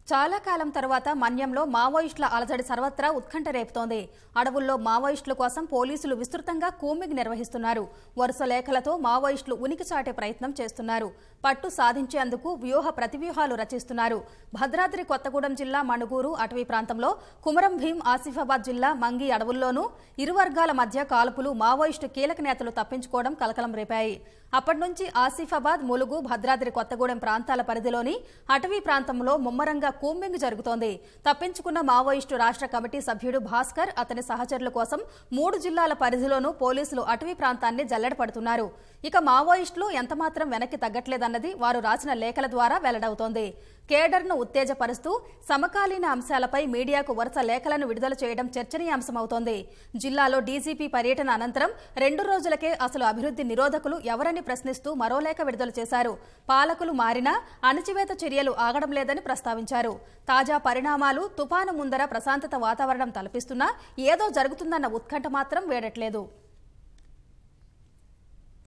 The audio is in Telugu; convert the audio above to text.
చాలా కాలం తర్వాత మన్యంలో మావోయిస్టుల అలజడి సర్వత్రా ఉత్కంఠ రేపుతోంది అడవుల్లో మావోయిస్టుల కోసం పోలీసులు విస్తృతంగా కూంబింగ్ నిర్వహిస్తున్నారు వరుస లేఖలతో మావోయిస్టులు ఉనికి చాటే ప్రయత్నం చేస్తున్నారు పట్టు సాధించేందుకు వ్యూహ ప్రతివ్యూహాలు రచిస్తున్నారు భద్రాద్రి కొత్తగూడెం జిల్లా మణుగూరు అటవీ ప్రాంతంలో కుమరం భీం ఆసిఫాబాద్ జిల్లా మంగి అడవుల్లోనూ ఇరు వర్గాల మధ్య కాల్పులు మావోయిస్టు కీలక నేతలు తప్పించుకోవడం కలకలం రేపాయి అప్పటి నుంచి ఆసిఫాబాద్ ములుగు భద్రాద్రి కొత్తగూడెం ప్రాంతాల పరిధిలోని అటవీ ప్రాంతంలో ముమ్మరంగా కూంబింగ్ జరుగుతోంది తప్పించుకున్న మావోయిస్టు రాష్ట్ర కమిటీ సభ్యుడు భాస్కర్ అతని సహచరుల కోసం మూడు జిల్లాల పరిధిలోనూ పోలీసులు అటవీ ప్రాంతాన్ని జల్లెడపడుతున్నారు ఇక మావోయిస్టులు ఎంతమాత్రం వెనక్కి తగ్గట్లేదన్నది వారు రాసిన లేఖల ద్వారా వెల్లడవుతోంది కేడర్ను ఉత్తేజపరుస్తూ సమకాలీన అంశాలపై మీడియాకు వరుస లేఖలను విడుదల చేయడం చర్చనీయాంశమవుతోంది జిల్లాలో డీజీపీ పర్యటన అనంతరం రెండు రోజులకే అసలు అభివృద్ధి నిరోధకులు ఎవరని ప్రశ్నిస్తూ మరో లేఖ విడుదల చేశారు పాలకులు మారినా అణచివేత చర్యలు ఆగడం లేదని ప్రస్తావించారు తాజా పరిణామాలు తుపాను ముందర ప్రశాంతత వాతావరణం తలపిస్తున్నా ఏదో జరుగుతుందన్న ఉత్కంఠ మాత్రం వేడట్లేదు